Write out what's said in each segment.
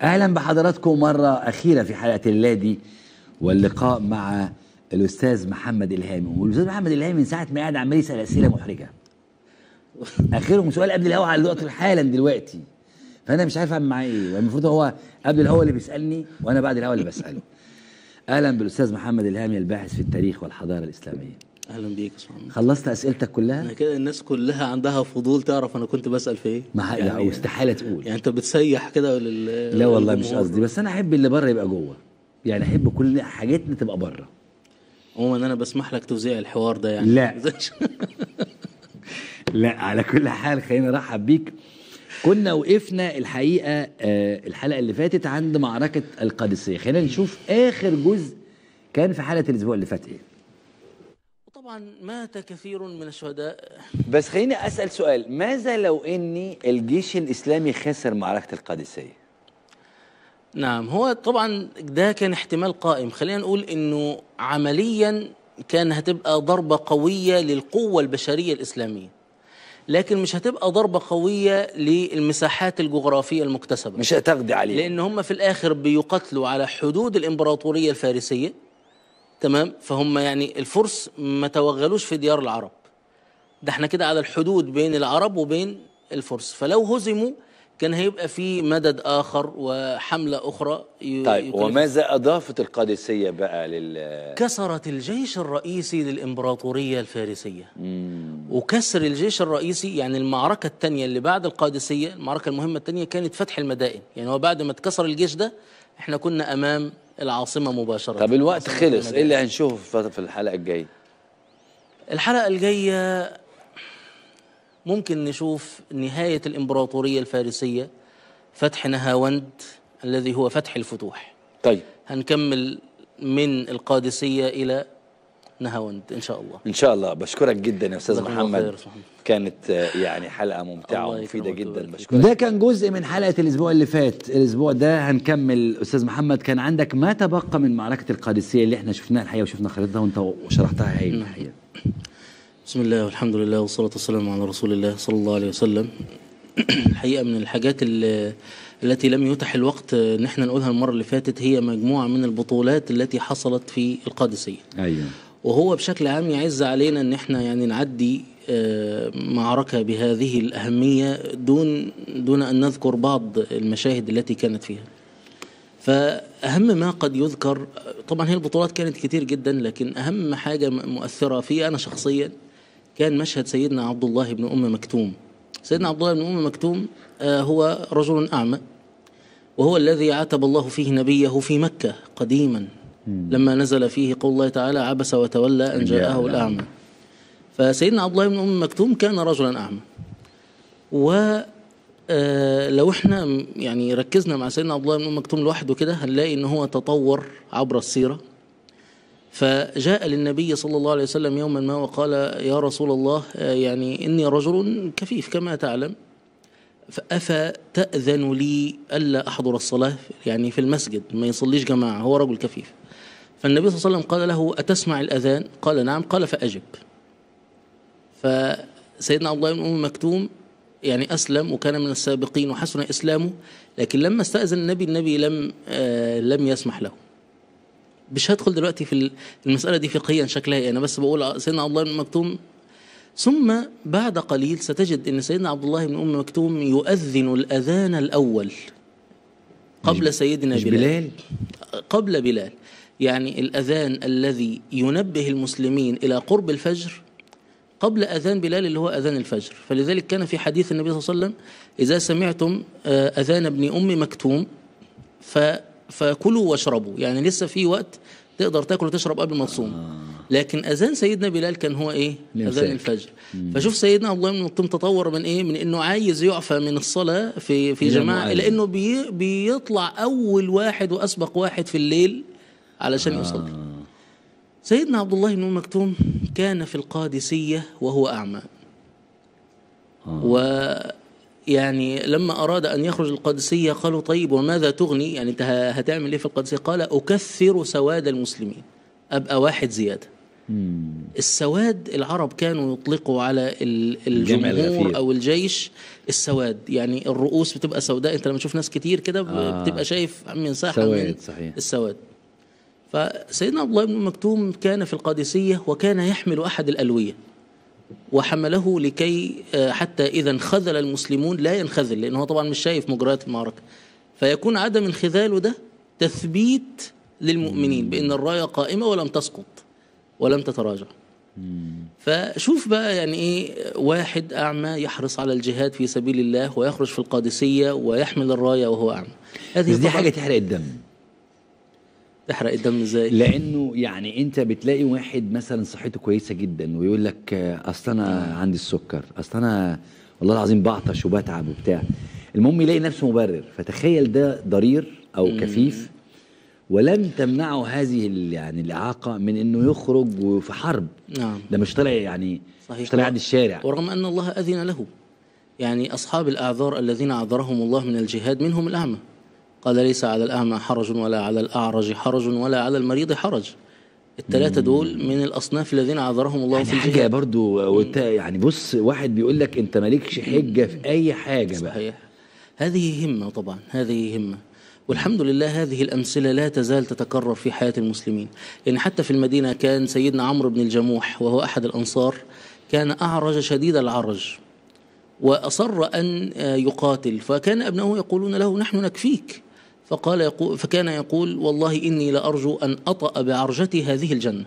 اهلا بحضراتكم مره اخيره في حلقه الليله دي واللقاء مع الاستاذ محمد الهامي والاستاذ محمد الهامي من ساعه ما قاعد عمال يسال اسئله محرجه اخرهم سؤال قبل الهوا على الوقت حالا دلوقتي فانا مش عارف اعمل معاه ايه والمفروض هو قبل الهوا اللي بيسالني وانا بعد الهوا اللي بساله اهلا بالاستاذ محمد الهامي الباحث في التاريخ والحضاره الاسلاميه اهلا بيك يا استاذ خلصت اسئلتك انا كلها كده الناس كلها عندها فضول تعرف انا كنت بسال في ايه ما يعني او استحاله تقول يعني انت بتسيح كده لل لا والله مش للجمهور. قصدي بس انا احب اللي بره يبقى جوه يعني احب كل حاجاتنا تبقى بره عموما انا بسمح لك توزيع الحوار ده يعني لا. لا على كل حال خلينا نرحب بيك كنا وقفنا الحقيقه آه، الحلقه اللي فاتت عند معركه القادسيه خلينا نشوف اخر جزء كان في حلقه الاسبوع اللي فات ايه طبعا مات كثير من الشهداء بس خليني اسال سؤال ماذا لو اني الجيش الاسلامي خسر معركه القادسيه نعم هو طبعا ده كان احتمال قائم خلينا نقول انه عمليا كان هتبقى ضربة قوية للقوة البشرية الإسلامية لكن مش هتبقى ضربة قوية للمساحات الجغرافية المكتسبة مش هتقضي عليه لان هم في الاخر بيقاتلوا على حدود الامبراطوريه الفارسيه تمام فهم يعني الفرس ما توغلوش في ديار العرب ده احنا كده على الحدود بين العرب وبين الفرس فلو هزموا كان هيبقى في مدد اخر وحمله اخرى ي- طيب يكلف- وماذا اضافت القادسيه بقى لل كسرت الجيش الرئيسي للامبراطوريه الفارسيه مم. وكسر الجيش الرئيسي يعني المعركة الثانية اللي بعد القادسية المعركة المهمة الثانية كانت فتح المدائن يعني هو بعد ما اتكسر الجيش ده احنا كنا أمام العاصمة مباشرة طب الوقت عاصمة خلص ايه المدائن. اللي هنشوفه في الحلقه الجايه الحلقة الجاية ممكن نشوف نهاية الإمبراطورية الفارسية فتح نهاوند الذي هو فتح الفتوح طيب هنكمل من القادسية إلى نهاوند إن شاء الله ان شاء الله بشكرك جدا يا استاذ جزاكم الله محمد خير. صحيح. كانت آه، يعني حلقه ممتعه الله ومفيده يكرمك جدا ويبارك بشكرك ده كان جزء من حلقه الاسبوع اللي فات الاسبوع ده هنكمل استاذ محمد كان عندك ما تبقى من معركه القادسيه اللي احنا شفناها الحقيقه وشفنا خريطتها وانت وشرحتها هايل الحقيقه بسم الله والحمد لله والصلاة والسلام على رسول الله صلى الله عليه وسلم الحقيقة من الحاجات اللي التي لم يتح الوقت ان احنا نقولها المرة اللي فاتت هي مجموعة من البطولات التي حصلت في القادسية ايوه وهو بشكل عام يعز علينا ان احنا يعني نعدي آه، معركة بهذه الأهمية دون دون أن نذكر بعض المشاهد التي كانت فيها فأهم ما قد يذكر طبعا هي البطولات كانت كتير جدا لكن أهم حاجة مؤثرة في أنا شخصيا كان مشهد سيدنا عبد الله بن أم مكتوم سيدنا عبد الله بن أم مكتوم آه، هو رجل أعمى وهو الذي عاتب الله فيه نبيه في مكة قديما لما نزل فيه قول الله تعالى عبس وتولى أن جاءه الأعمى فسيدنا عبد الله بن أم مكتوم كان رجلا أعمى و آه، لو احنا م- يعني ركزنا مع سيدنا عبد الله بن ام مكتوم لوحده كده هنلاقي ان هو تطور عبر السيره فجاء للنبي صلى الله عليه وسلم يوما ما وقال يا رسول الله آه، يعني اني رجل كفيف كما تعلم أفتأذن لي ألا أحضر الصلاة يعني في المسجد ما يصليش جماعة هو رجل كفيف فالنبي صلى الله عليه وسلم قال له أتسمع الأذان قال نعم قال فأجب فسيدنا عبد الله بن أم مكتوم يعني أسلم وكان من السابقين وحسن إسلامه لكن لما استأذن النبي النبي لم آه لم يسمح له مش هدخل دلوقتي في المسألة دي فقهيا شكلها إيه أنا بس بقول سيدنا عبد الله بن أم مكتوم ثم بعد قليل ستجد ان سيدنا عبد الله بن ام مكتوم يؤذن الاذان الاول قبل سيدنا مش بلال, بلال قبل بلال يعني الاذان الذي ينبه المسلمين الى قرب الفجر قبل اذان بلال اللي هو اذان الفجر فلذلك كان في حديث النبي صلى الله عليه وسلم اذا سمعتم آه، اذان ابن ام مكتوم ف فكلوا واشربوا يعني لسه في وقت تقدر تاكل وتشرب قبل ما تصوم لكن اذان سيدنا بلال كان هو ايه الإمساك. اذان الفجر فشوف سيدنا عبد الله بن مكتوم تطور من ايه من انه عايز يعفى من الصلاه في في إلى جماعه المؤذن. الى انه بي بيطلع اول واحد واسبق واحد في الليل علشان يصلي سيدنا عبد الله بن أم مكتوم كان في القادسيه وهو اعمى ويعني لما أراد أن يخرج القادسية قالوا طيب وماذا تغني يعني أنت ه- هتعمل إيه في القادسية قال أكثر سواد المسلمين أبقى واحد زيادة السواد العرب كانوا يطلقوا على ال- الجمع الجمهور الغفير. او الجيش السواد يعني الرؤوس بتبقى سوداء انت لما تشوف ناس كتير كده آه. بتبقى شايف من ساحه سواد، من صحيح. السواد فسيدنا عبد الله بن مكتوم كان في القادسيه وكان يحمل احد الالويه وحمله لكي آه، حتى اذا انخذل المسلمون لا ينخذل لانه هو طبعا مش شايف مجريات المعركه فيكون عدم انخذاله ده تثبيت للمؤمنين بان الرايه قائمه ولم تسقط ولم تتراجع فشوف بقى يعني ايه واحد اعمى يحرص على الجهاد في سبيل الله ويخرج في القادسيه ويحمل الرايه وهو اعمى هذه بس دي طبعاً حاجه تحرق الدم تحرق الدم ازاي لانه يعني انت بتلاقي واحد مثلا صحته كويسه جدا ويقول لك آه، اصل انا عندي السكر اصل انا والله العظيم بعطش وبتعب وبتاع المهم يلاقي نفسه مبرر فتخيل ده ضرير او كفيف ولم تمنعه هذه ال- يعني الاعاقه من انه يخرج في حرب نعم ده مش طالع يعني صحيح. مش طالع عند الشارع ورغم أن الله أذن له يعني أصحاب الأعذار الذين أعذرهم الله من الجهاد منهم الأعمى قال ليس على الأعمى حرج ولا على الأعرج حرج ولا على المريض حرج الثلاثة دول من الأصناف الذين أعذرهم الله يعني في حاجه الجهاد برضو وانت يعني بص واحد بيقول لك انت مالكش حجه في اي حاجه بقى صحيح هذه همة طبعا هذه همة والحمد لله هذه الأمثلة لا تزال تتكرر في حياة المسلمين يعني حتى في المدينة كان سيدنا عمرو بن الجموح وهو أحد الأنصار كان أعرج شديد العرج وأصر أن آه، يقاتل فكان أبنائه يقولون له نحن نكفيك فقال يقول فكان يقول والله إني لأرجو أن أطأ بعرجتي هذه الجنة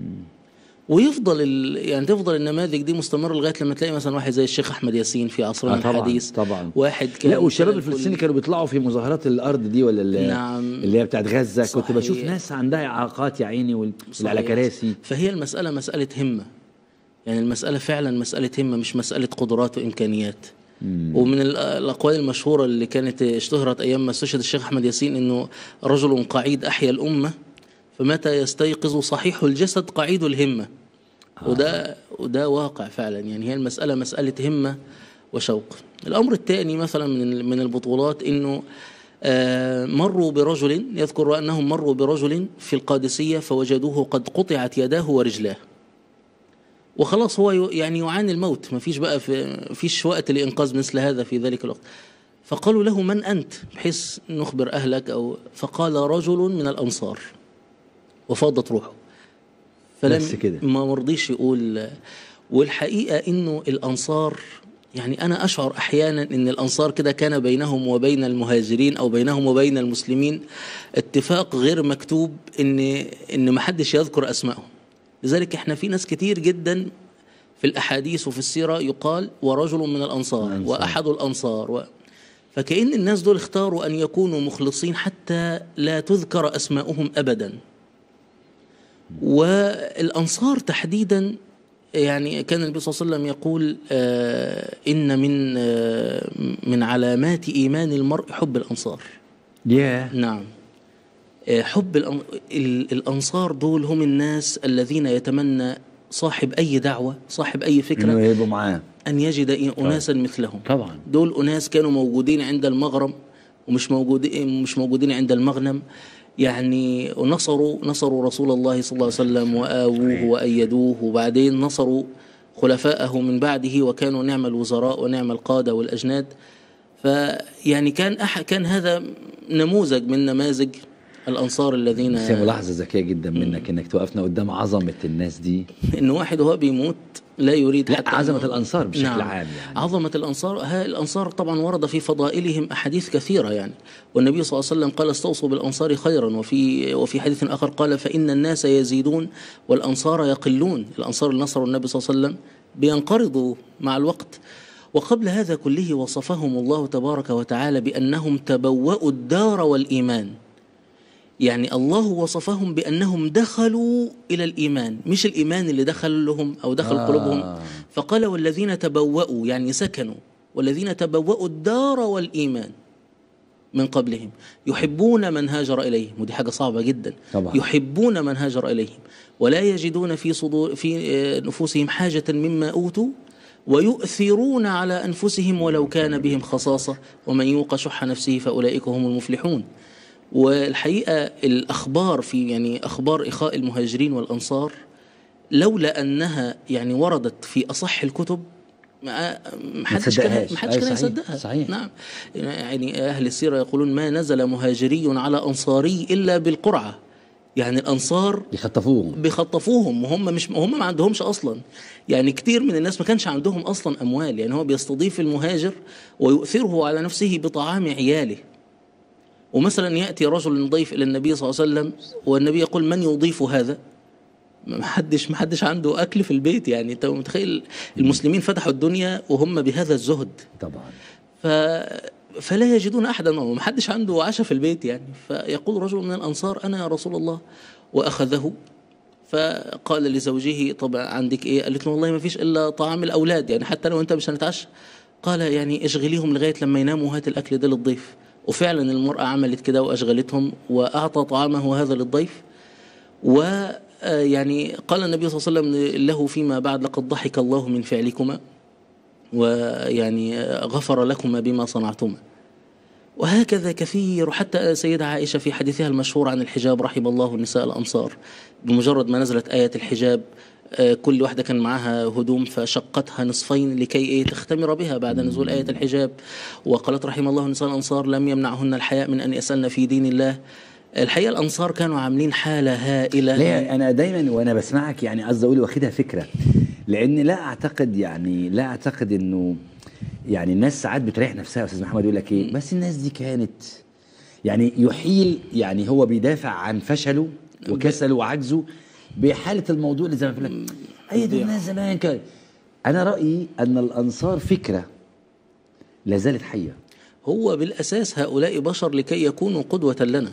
ويفضل ال... يعني تفضل النماذج دي مستمره لغايه لما تلاقي مثلا واحد زي الشيخ احمد ياسين في عصرنا آه طبعاً، الحديث طبعاً. واحد كان لا والشباب كان الفلسطيني كل- كانوا بيطلعوا في مظاهرات الارض دي ولا اللي, نعم. اللي هي بتاعت غزه كنت صحيح. بشوف ناس عندها اعاقات يا عيني وال- واللي على صحيح. كراسي فهي المساله مساله همه يعني المساله فعلا مساله همه مش مساله قدرات وامكانيات ومن ال- الاقوال المشهوره اللي كانت اشتهرت ايام ما استشهد الشيخ احمد ياسين انه رجل قعيد احيا الامه فمتى يستيقظ صحيح الجسد قعيد الهمه وده وده واقع فعلا يعني هي المساله مساله همه وشوق الامر الثاني مثلا من ال- من البطولات انه آه، مروا برجل يذكر انهم مروا برجل في القادسيه فوجدوه قد قطعت يداه ورجلاه وخلاص هو ي- يعني يعاني الموت ما فيش بقى في فيش وقت لإنقاذ مثل هذا في ذلك الوقت فقالوا له من أنت بحيث نخبر أهلك أو فقال رجل من الأنصار وفاضت روحه بس كده. ما مرضيش يقول والحقيقة إنه الأنصار يعني أنا أشعر أحيانا إن الأنصار كده كان بينهم وبين المهاجرين أو بينهم وبين المسلمين اتفاق غير مكتوب إن إن ما حدش يذكر أسمائهم لذلك إحنا في ناس كتير جدا في الأحاديث وفي السيرة يقال ورجل من الأنصار الأنصار. وأحد الأنصار و فكأن الناس دول اختاروا أن يكونوا مخلصين حتى لا تذكر أسماؤهم أبدا والأنصار تحديدا يعني كان النبي صلى الله عليه وسلم يقول آه إن من آه من علامات إيمان المرء حب الأنصار ياه نعم آه، حب الأن- ال- الأنصار دول هم الناس الذين يتمنى صاحب أي دعوة صاحب أي انه فكرة يبقوا معاه أن يجد أناسا مثلهم طبعا دول أناس كانوا موجودين عند المغرم ومش موجودين مش موجودين عند المغنم يعني نصروا نصروا رسول الله صلى الله عليه وسلم وآووه وأيدوه وبعدين نصروا خلفائه من بعده وكانوا نعم الوزراء ونعم القادة والأجناد فيعني كان أح كان هذا نموذج من نماذج الأنصار الذين بس هي ملاحظه ذكيه جدا منك انك توقفنا قدام عظمه الناس دي إن واحد وهو بيموت لا يريد لا حتى عظمه أنه- الانصار بشكل نعم. عام يعني عظمة الأنصار ها الأنصار طبعا ورد في فضائلهم أحاديث كثيرة يعني والنبي صلى الله عليه وسلم قال استوصوا بالأنصار خيرا وفي وفي حديث آخر قال فإن الناس يزيدون والأنصار يقلون الأنصار اللي نصروا النبي صلى الله عليه وسلم بينقرضوا مع الوقت وقبل هذا كله وصفهم الله تبارك وتعالى بأنهم تبوأوا الدار والإيمان يعني الله وصفهم بأنهم دخلوا إلى الإيمان مش الإيمان اللي دخل لهم أو دخل آه. آه. قلوبهم فقال والذين تبوأوا يعني سكنوا والذين تبوأوا الدار والإيمان من قبلهم يحبون من هاجر إليهم ودي حاجة صعبة جدا طبعا. يحبون من هاجر إليهم ولا يجدون في صدور في آه، نفوسهم حاجة مما أوتوا ويؤثرون على أنفسهم ولو كان بهم خصاصة ومن يوق شح نفسه فأولئك هم المفلحون والحقيقة الأخبار في يعني أخبار إخاء المهاجرين والأنصار لولا انها يعني وردت في اصح الكتب ما ما حدش كان تصدقهاش. ما حدش أي كان صحيح، يصدقها صحيح. نعم يعني اهل السيره يقولون ما نزل مهاجري على انصاري الا بالقرعه يعني الانصار يخطفوهم بيخطفوهم وهم مش هم ما عندهمش اصلا يعني كتير من الناس ما كانش عندهم اصلا اموال يعني هو بيستضيف المهاجر ويؤثره على نفسه بطعام عياله ومثلا ياتي رجل ضيف الى النبي صلى الله عليه وسلم والنبي يقول من يضيف هذا ما حدش ما حدش عنده اكل في البيت يعني انت متخيل المسلمين فتحوا الدنيا وهم بهذا الزهد طبعا ف فلا يجدون احدا معهم ما حدش عنده عشاء في البيت يعني فيقول رجل من الانصار انا يا رسول الله واخذه فقال لزوجه طبعا عندك ايه قالت له والله ما فيش الا طعام الاولاد يعني حتى لو انت مش هنتعشى قال يعني اشغليهم لغايه لما يناموا هات الاكل ده للضيف وفعلا المراه عملت كده واشغلتهم واعطى طعامه هذا للضيف و آه، يعني قال النبي صلى الله عليه وسلم له فيما بعد لقد ضحك الله من فعلكما ويعني غفر لكما بما صنعتما وهكذا كثير وحتى سيدة عائشة في حديثها المشهور عن الحجاب رحم الله نساء الأنصار بمجرد ما نزلت آية الحجاب آه، كل واحدة كان معها هدوم فشقتها نصفين لكي إيه تختمر بها بعد نزول آية الحجاب وقالت رحم الله نساء الأنصار لم يمنعهن الحياء من أن يسألن في دين الله الحقيقة الأنصار كانوا عاملين حالة هائلة ليه انا دايما وانا بسمعك يعني قصدي اقول واخدها فكره لان لا اعتقد يعني لا اعتقد انه يعني الناس ساعات بتريح نفسها يا استاذ محمد يقول لك ايه بس الناس دي كانت يعني يحيل يعني هو بيدافع عن فشله وكسله وعجزه بحاله الموضوع اللي زي ما بقول لك اي دول الناس زمان كان انا رايي ان الانصار فكره لا زالت حيه هو بالأساس هؤلاء بشر لكي يكونوا قدوة لنا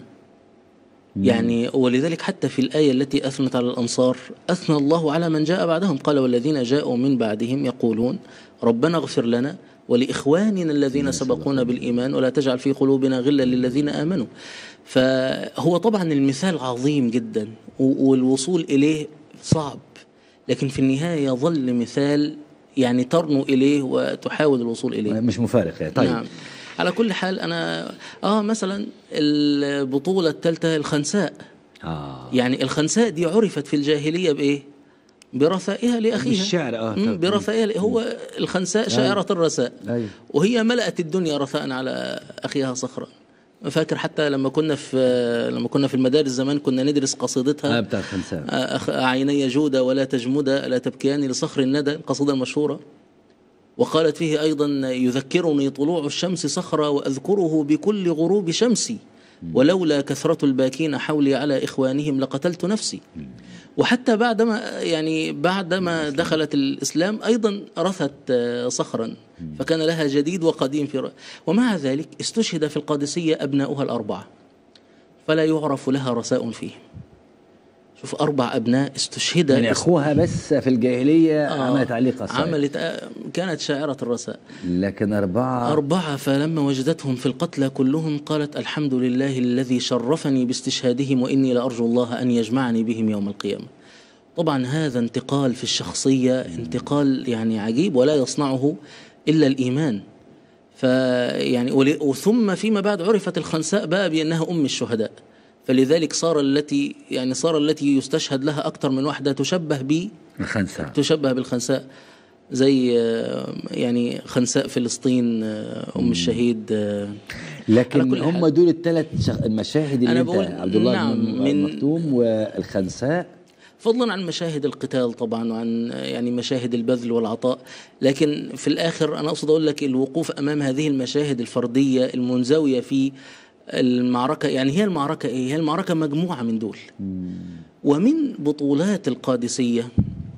يعني ولذلك حتى في الآية التي أثنت على الأنصار أثنى الله على من جاء بعدهم قال والذين جاءوا من بعدهم يقولون ربنا اغفر لنا ولإخواننا الذين سبقونا بالإيمان ولا تجعل في قلوبنا غلا للذين آمنوا فهو طبعا المثال عظيم جدا و- والوصول إليه صعب لكن في النهاية يظل مثال يعني ترنو إليه وتحاول الوصول إليه مش مفارق يعني طيب نعم على كل حال انا اه مثلا البطوله الثالثه الخنساء اه يعني الخنساء دي عرفت في الجاهليه بايه برثائها لاخيها بالشعر، آه، مم، طب. برثائها ل- هو الخنساء شاعره الرثاء أيوة. وهي ملأت الدنيا رثاء على اخيها صخرا فاكر حتى لما كنا في لما كنا في المدارس زمان كنا ندرس قصيدتها اه بتاع الخنساء أخ عيني جودة ولا تجمدا لا تبكيان لصخر الندى القصيدة المشهورة وقالت فيه أيضا يذكرني طلوع الشمس صخرة وأذكره بكل غروب شمسي ولولا كثرة الباكين حولي على إخوانهم لقتلت نفسي وحتى بعدما يعني بعدما دخلت الإسلام أيضا رثت آه، صخرا فكان لها جديد وقديم في رأ... ومع ذلك استشهد في القادسية أبناؤها الأربعة فلا يعرف لها رثاء فيه شوف أربع أبناء استشهد يعني اخوها بس في الجاهليه آه، عملت عليه قصائد عملت آه، كانت شاعرة الرثاء لكن اربعه أربعة فلما وجدتهم في القتلى كلهم قالت الحمد لله الذي شرفني باستشهادهم وإني لأرجو الله أن يجمعني بهم يوم القيامة طبعا هذا انتقال في الشخصية انتقال يعني عجيب ولا يصنعه إلا الإيمان فيعني ول- وثم فيما بعد عرفت الخنساء بقى بأنها أم الشهداء فلذلك صار التي يعني صار التي يستشهد لها أكثر من واحدة تشبه ب الخنساء تشبه بالخنساء زي آه، يعني خنساء فلسطين آه، ام الشهيد آه، على لكن كل هم حال. دول الثلاث شخ... المشاهد اللي أنا انت بقول عبد الله نعم، بن من- مكتوم والخنساء فضلا عن مشاهد القتال طبعا وعن آه، يعني مشاهد البذل والعطاء لكن في الاخر انا اقصد اقول لك الوقوف امام هذه المشاهد الفرديه المنزويه في المعركه يعني هي المعركه ايه؟ هي المعركه مجموعه من دول ومن بطولات القادسيه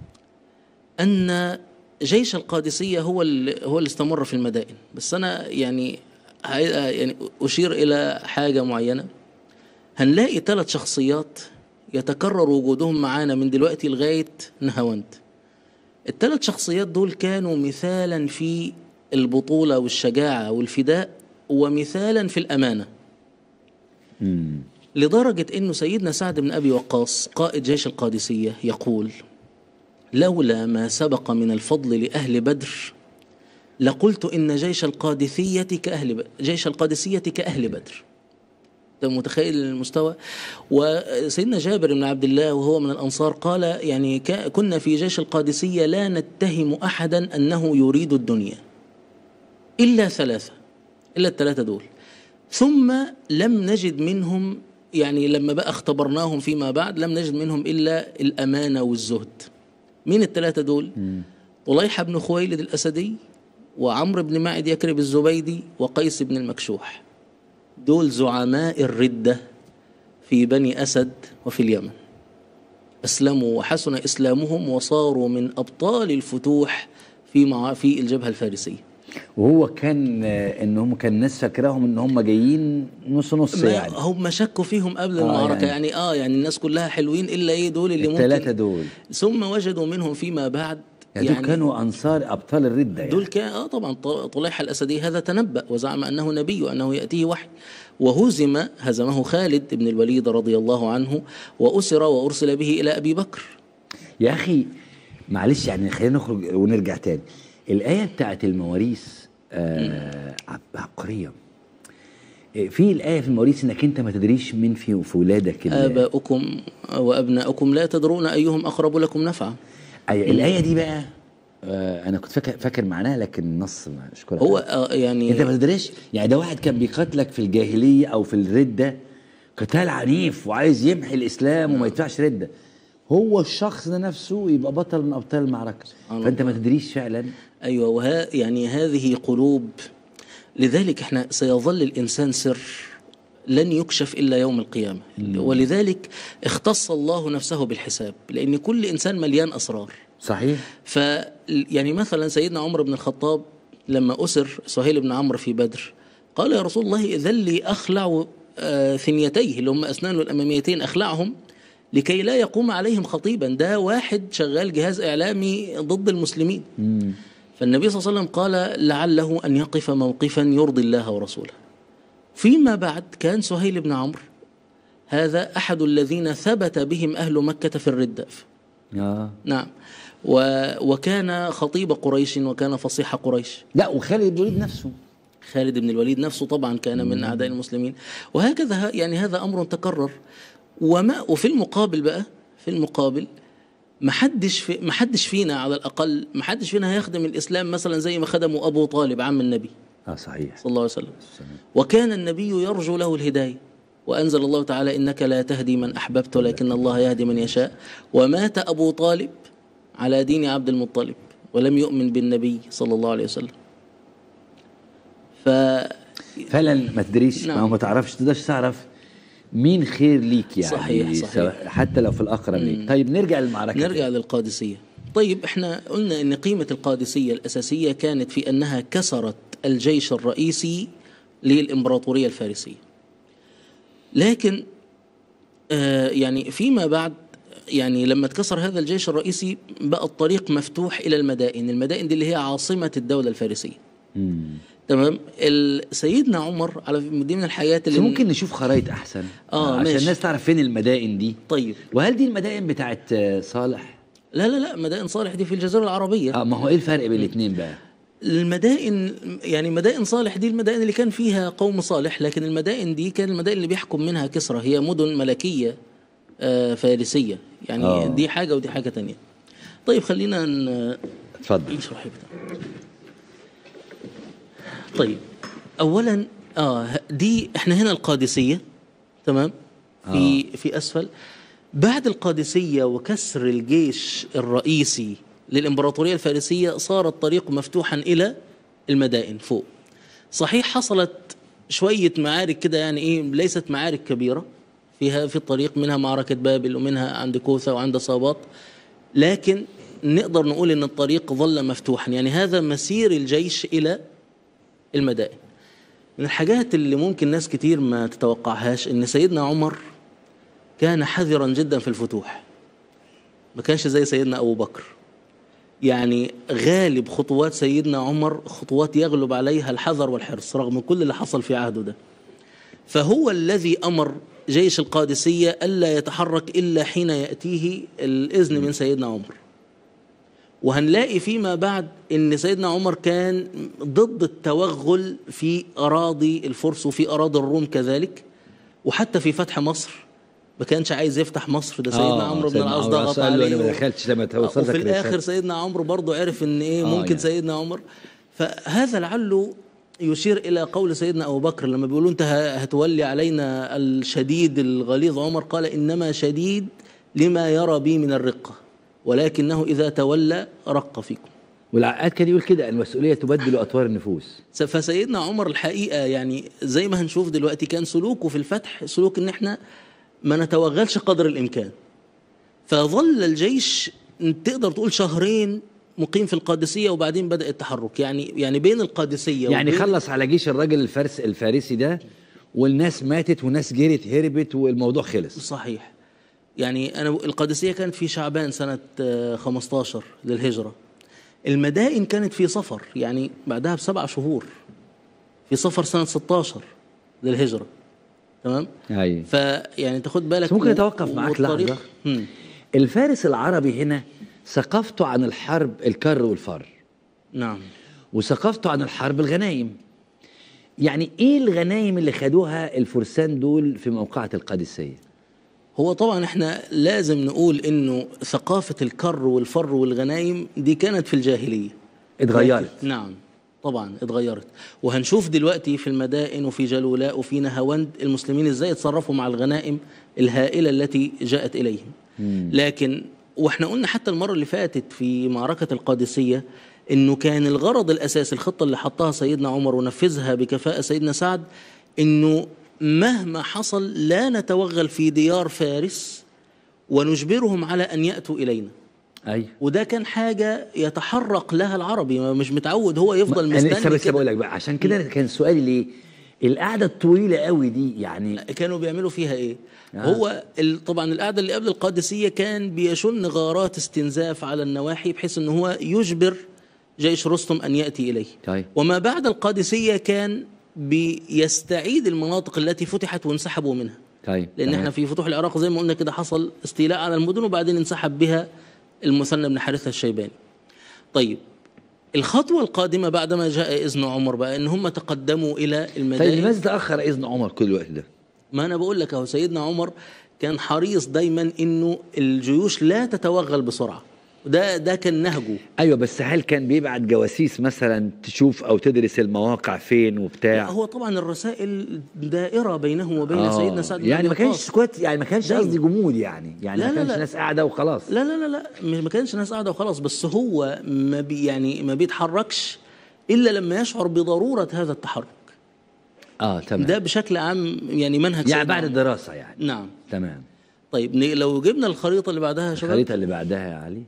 ان جيش القادسيه هو اللي هو اللي استمر في المدائن بس انا يعني هاي- يعني اشير الى حاجه معينه هنلاقي ثلاث شخصيات يتكرر وجودهم معانا من دلوقتي لغايه نهاوند الثلاث شخصيات دول كانوا مثالا في البطوله والشجاعه والفداء ومثالا في الامانه مم. لدرجة أنه سيدنا سعد بن أبي وقاص قائد جيش القادسية يقول لولا ما سبق من الفضل لأهل بدر لقلت إن جيش القادسية كأهل ب... جيش القادسية كأهل بدر انت متخيل المستوى وسيدنا جابر بن عبد الله وهو من الانصار قال يعني كا- كنا في جيش القادسيه لا نتهم احدا انه يريد الدنيا الا ثلاثه الا الثلاثه دول ثم لم نجد منهم يعني لما بقى اختبرناهم فيما بعد لم نجد منهم الا الامانه والزهد مين الثلاثه دول طليحه بن خويلد الاسدي وعمرو بن معد يكرب الزبيدي وقيس بن المكشوح دول زعماء الردة في بني أسد وفي اليمن أسلموا وحسن إسلامهم وصاروا من أبطال الفتوح في مع في الجبهة الفارسية وهو كان آه، ان هم كان الناس فاكراهم ان هم جايين نص نص ما يعني هم شكوا فيهم قبل آه المعركة يعني. يعني, اه يعني الناس كلها حلوين إلا إيه دول اللي الثلاثه ممكن دول ثم وجدوا منهم فيما بعد يعني, دول كانوا انصار ابطال الرده يعني دول كان اه طبعا ط- طليحه الاسدي هذا تنبأ وزعم انه نبي وانه ياتيه وحي وهزم هزمه خالد بن الوليد رضي الله عنه واسر وارسل به الى ابي بكر يا اخي معلش يعني خلينا نخرج ونرجع تاني الايه بتاعت المواريث آه عب- عبقريه إيه، في الايه في المواريث انك انت ما تدريش مين في في ولادك ال- اباؤكم وابناؤكم لا تدرون ايهم اقرب لكم نفعا أي الايه دي بقى آه انا كنت فاكر فاكر معناها لكن النص مش كل هو حاجة. آه يعني انت ما تدريش يعني ده واحد كان بيقاتلك في الجاهليه او في الرده قتال عنيف وعايز يمحي الاسلام وما يدفعش رده هو الشخص ده نفسه يبقى بطل من ابطال المعركه الله. فانت ما تدريش فعلا ايوه وها يعني هذه قلوب لذلك احنا سيظل الانسان سر لن يكشف الا يوم القيامه ولذلك اختص الله نفسه بالحساب لان كل انسان مليان اسرار صحيح ف يعني مثلا سيدنا عمر بن الخطاب لما اسر سهيل بن عمرو في بدر قال يا رسول الله اذا لي اخلع آه، ثنيتيه اللي هم اسنانه الاماميتين اخلعهم لكي لا يقوم عليهم خطيبا ده واحد شغال جهاز اعلامي ضد المسلمين فالنبي صلى الله عليه وسلم قال لعله ان يقف موقفا يرضي الله ورسوله فيما بعد كان سهيل بن عمرو هذا احد الذين ثبت بهم اهل مكه في الرده اه نعم و وكان خطيب قريش وكان فصيح قريش لا وخالد بن الوليد نفسه خالد بن الوليد نفسه طبعا كان من اعداء المسلمين وهكذا ه- يعني هذا امر تكرر وما وفي المقابل بقى في المقابل ما حدش في ما حدش فينا على الاقل ما حدش فينا هيخدم الاسلام مثلا زي ما خدمه ابو طالب عم النبي اه صحيح صلى الله عليه وسلم وكان النبي يرجو له الهدايه وانزل الله تعالى انك لا تهدي من احببت ولكن الله يهدي من يشاء ومات ابو طالب على دين عبد المطلب ولم يؤمن بالنبي صلى الله عليه وسلم ف فعلا ما تدريش نعم. ما هو ما تعرفش تقدرش تعرف مين خير ليك يعني صحيح، صحيح. سواء- حتى لو في الاقرب ليك طيب نرجع للمعركه نرجع للقادسية طيب احنا قلنا ان قيمة القادسية الأساسية كانت في أنها كسرت الجيش الرئيسي للإمبراطورية الفارسية لكن آه يعني فيما بعد يعني لما اتكسر هذا الجيش الرئيسي بقى الطريق مفتوح إلى المدائن المدائن دي اللي هي عاصمة الدولة الفارسية مم. تمام ال- سيدنا عمر على دي من الحياة بس اللي ممكن نشوف خرائط احسن آه، عشان ماشي. الناس تعرف فين المدائن دي طيب وهل دي المدائن بتاعت آه، صالح لا لا لا مدائن صالح دي في الجزيرة العربية اه ما هو ايه الفرق بين الاثنين بقى المدائن يعني مدائن صالح دي المدائن اللي كان فيها قوم صالح لكن المدائن دي كان المدائن اللي بيحكم منها كسرى هي مدن ملكية آه، فارسية يعني آه. دي حاجة ودي حاجة تانية طيب خلينا ن- اتفضل نشرح كده طيب اولا اه دي احنا هنا القادسيه تمام في آه. في اسفل بعد القادسيه وكسر الجيش الرئيسي للامبراطوريه الفارسيه صار الطريق مفتوحا الى المدائن فوق صحيح حصلت شويه معارك كده يعني ايه ليست معارك كبيره فيها في الطريق منها معركه بابل ومنها عند كوثه وعند صابات لكن نقدر نقول ان الطريق ظل مفتوحا يعني هذا مسير الجيش الى المدائن من الحاجات اللي ممكن ناس كتير ما تتوقعهاش ان سيدنا عمر كان حذرا جدا في الفتوح ما كانش زي سيدنا ابو بكر يعني غالب خطوات سيدنا عمر خطوات يغلب عليها الحذر والحرص رغم كل اللي حصل في عهده ده فهو الذي امر جيش القادسيه الا يتحرك الا حين ياتيه الاذن من سيدنا عمر وهنلاقي فيما بعد ان سيدنا عمر كان ضد التوغل في اراضي الفرس وفي اراضي الروم كذلك وحتى في فتح مصر ما كانش عايز يفتح مصر ده سيدنا آه، عمرو بن سيدنا العاص عمرو ضغط قال له عليه أنا ما و- دخلتش لما آه، توصلت وفي لك الاخر رسالة. سيدنا عمرو برضه عرف ان ايه آه، ممكن يعني. سيدنا عمر فهذا لعله يشير الى قول سيدنا ابو بكر لما بيقولوا انت ه- هتولي علينا الشديد الغليظ عمر قال انما شديد لما يرى بي من الرقه ولكنه اذا تولى رق فيكم والعقاد كان يقول كده المسؤوليه تبدل اطوار النفوس فسيدنا عمر الحقيقه يعني زي ما هنشوف دلوقتي كان سلوكه في الفتح سلوك ان احنا ما نتوغلش قدر الامكان فظل الجيش تقدر تقول شهرين مقيم في القادسيه وبعدين بدا التحرك يعني يعني بين القادسيه يعني وبين خلص على جيش الراجل الفارس الفارسي ده والناس ماتت وناس جرت هربت والموضوع خلص صحيح يعني انا القادسيه كانت في شعبان سنه آه، 15 للهجره المدائن كانت في صفر يعني بعدها بسبع شهور في صفر سنه 16 للهجره تمام ايوه فيعني تاخد بالك بس ممكن و- أتوقف معاك والطريق- لحظة؟ مم. الفارس العربي هنا ثقافته عن الحرب الكر والفر نعم وثقافته عن الحرب الغنايم يعني ايه الغنايم اللي خدوها الفرسان دول في موقعة القادسية هو طبعا احنا لازم نقول انه ثقافه الكر والفر والغنايم دي كانت في الجاهليه اتغيرت نعم طبعا اتغيرت وهنشوف دلوقتي في المدائن وفي جلولاء وفي نهاوند المسلمين ازاي اتصرفوا مع الغنائم الهائله التي جاءت اليهم لكن واحنا قلنا حتى المره اللي فاتت في معركه القادسيه انه كان الغرض الاساسي الخطه اللي حطها سيدنا عمر ونفذها بكفاءه سيدنا سعد انه مهما حصل لا نتوغل في ديار فارس ونجبرهم على ان ياتوا الينا ايوه وده كان حاجة يتحرق لها العربي ما- مش متعود هو يفضل انا لسه مستني بس بقول كده لك بقى عشان كده كان سؤالي ليه القعده الطويله قوي دي يعني كانوا بيعملوا فيها ايه آه. هو ال- طبعا القعدة اللي قبل القادسية كان بيشن غارات استنزاف على النواحي بحيث ان هو يجبر جيش رستم ان ياتي اليه طيب وما بعد القادسية كان بيستعيد المناطق التي فتحت وانسحبوا منها طيب لان تمام. احنا في فتوح العراق زي ما قلنا كده حصل استيلاء على المدن وبعدين انسحب بها المثنى بن حارثه الشيباني. طيب الخطوه القادمه بعدما جاء اذن عمر بقى ان هم تقدموا الى طيب المدائن لماذا تاخر اذن عمر كل الوقت ده ما انا بقول لك اهو سيدنا عمر كان حريص دايما انه الجيوش لا تتوغل بسرعه وده ده كان نهجه ايوه بس هل كان بيبعت جواسيس مثلا تشوف او تدرس المواقع فين لا وبتاع هو طبعا الرسائل دائره بينه وبين آه. سيدنا سعد بن يعني أبي ما كانش وقاص. سكوت يعني ما كانش دايما. قصدي جمود يعني يعني لا، ما لا، كانش لا. ناس قاعده وخلاص لا لا لا لا م- ما كانش ناس قاعده وخلاص بس هو ما بي يعني ما بيتحركش الا لما يشعر بضروره هذا التحرك اه تمام ده بشكل عام يعني منهج يعني سيدنا بعد عمر. الدراسه يعني نعم تمام طيب ن- لو جبنا الخريطه اللي بعدها يا شباب الخريطه اللي بعدها يا علي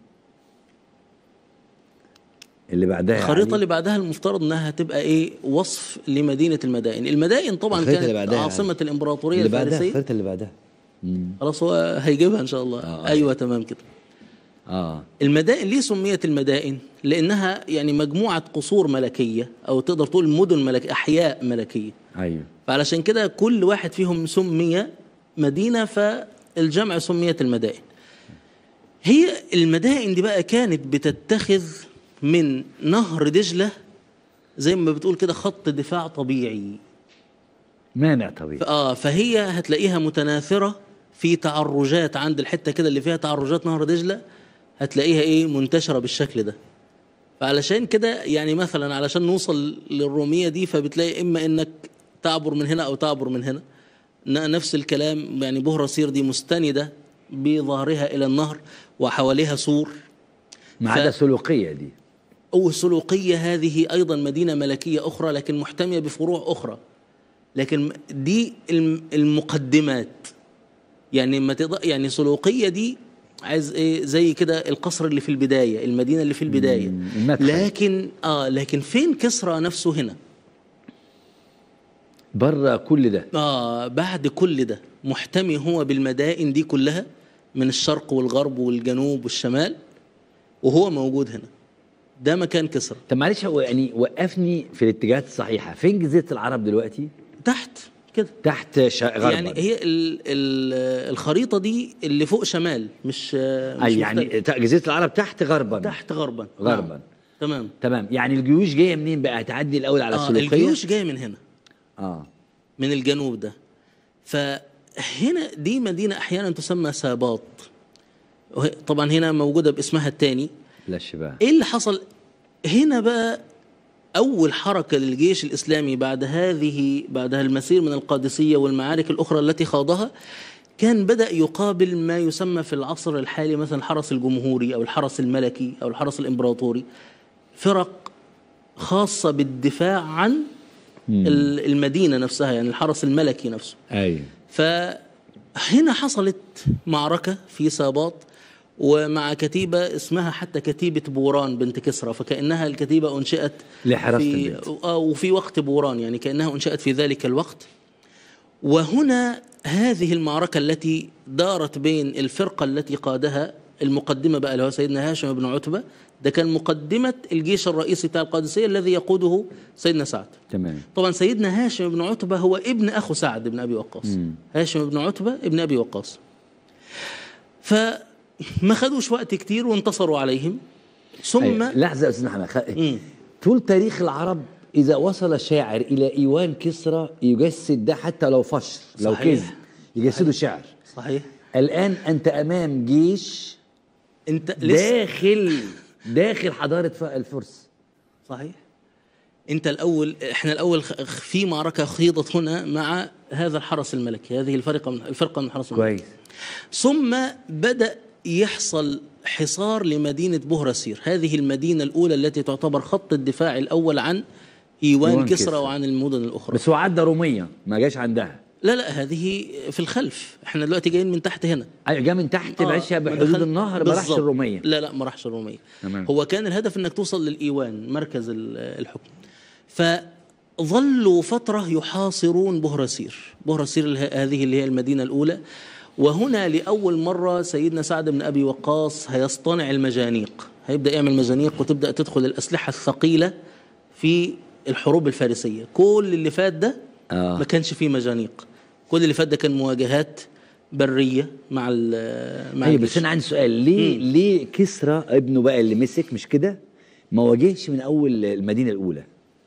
اللي بعدها يا الخريطه علي. اللي بعدها المفترض انها تبقى ايه وصف لمدينه المدائن المدائن طبعا الخريطة كانت اللي بعدها عاصمه الامبراطوريه اللي بعدها الفارسيه الخريطه اللي بعدها مم. خلاص هو هيجيبها ان شاء الله آه. ايوه تمام كده اه المدائن ليه سميت المدائن؟ لأنها يعني مجموعة قصور ملكية أو تقدر تقول مدن ملكية أحياء ملكية ايوه فعلشان كده كل واحد فيهم سمي مدينة فالجمع سميت المدائن هي المدائن دي بقى كانت بتتخذ من نهر دجلة زي ما بتقول كده خط دفاع طبيعي مانع طبيعي اه فهي هتلاقيها متناثره في تعرجات عند الحته كده اللي فيها تعرجات نهر دجله هتلاقيها ايه منتشره بالشكل ده فعلشان كده يعني مثلا علشان نوصل للروميه دي فبتلاقي اما انك تعبر من هنا او تعبر من هنا ن- نفس الكلام يعني بهرة سير دي مستنده بظهرها الى النهر وحواليها سور ما ف- عدا سلوقيه دي أو السلوقية هذه أيضا مدينة ملكية أخرى لكن محتمية بفروع أخرى لكن دي الم- المقدمات يعني ما تقدر يعني سلوقية دي عايز ايه زي كده القصر اللي في البداية المدينة اللي في البداية المدخل. لكن اه لكن فين كسرى نفسه هنا بره كل ده اه بعد كل ده محتمي هو بالمدائن دي كلها من الشرق والغرب والجنوب والشمال وهو موجود هنا ده مكان كسرى طب معلش هو يعني وقفني في الاتجاهات الصحيحه فين جزيره العرب دلوقتي تحت كده تحت شا... غربا يعني هي ال ال الخريطه دي اللي فوق شمال مش مش اي مختلف. يعني ت- جزيره العرب تحت غربا تحت غربا غربا. نعم. تمام تمام يعني الجيوش جايه منين بقى هتعدي الاول على آه السلوقيه الجيوش جايه من هنا اه من الجنوب ده هنا دي مدينة أحيانا تسمى ساباط وهي- طبعا هنا موجودة باسمها الثاني لا الشباب ايه اللي حصل هنا بقى اول حركه للجيش الاسلامي بعد هذه بعد المسير من القادسيه والمعارك الاخرى التي خاضها كان بدا يقابل ما يسمى في العصر الحالي مثلا الحرس الجمهوري او الحرس الملكي او الحرس الامبراطوري فرق خاصه بالدفاع عن ال- المدينه نفسها يعني الحرس الملكي نفسه ايوه فهنا حصلت معركة في ساباط ومع كتيبة اسمها حتى كتيبة بوران بنت كسرى فكأنها الكتيبة أنشئت لحراسة في البيت. آه وفي وقت بوران يعني كأنها أنشئت في ذلك الوقت وهنا هذه المعركة التي دارت بين الفرقة التي قادها المقدمة بقى اللي هو سيدنا هاشم بن عتبة ده كان مقدمة الجيش الرئيسي بتاع القادسية الذي يقوده سيدنا سعد تمام طبعا سيدنا هاشم بن عتبة هو ابن أخو سعد بن أبي وقاص هاشم بن عتبة ابن أبي وقاص فما خدوش وقت كتير وانتصروا عليهم ثم أيوة. لحظه يا استاذ محمد خ... مم. طول تاريخ العرب اذا وصل شاعر الى ايوان كسرى يجسد ده حتى لو فشر لو صحيح. كذب يجسده شعر صحيح الان انت امام جيش انت لسه داخل داخل حضاره ف- الفرس صحيح انت الاول احنا الاول خ- في معركه خيضت هنا مع هذا الحرس الملكي هذه الفرقه من الفرقه من الحرس الملكي كويس ثم بدا يحصل حصار لمدينه بهرسير هذه المدينه الاولى التي تعتبر خط الدفاع الاول عن ايوان إيوان كسرى كسرى. وعن المدن الاخرى بس هو عدى روميه ما جاش عندها لا لا هذه في الخلف احنا دلوقتي جايين من تحت هنا ايوه جه من تحت آه، ماشيه ما بحدود دخل- النهر ما راحش بالظبط. الروميه لا لا ما راحش الروميه تمام. هو كان الهدف انك توصل للايوان مركز ال- الحكم فظلوا فتره يحاصرون بهرسير بهرسير اله- هذه اللي هي المدينه الاولى وهنا لاول مره سيدنا سعد بن ابي وقاص هيصطنع المجانيق هيبدا يعمل مجانيق وتبدا تدخل الاسلحه الثقيله في الحروب الفارسيه كل اللي فات ده آه. ما كانش فيه مجانيق كل اللي فات ده كان مواجهات بريه مع ال- مع ايوه الجيش. بس انا عندي سؤال ليه ليه كسرى ابنه بقى اللي مسك مش كده ما واجهش من اول المدينه الاولى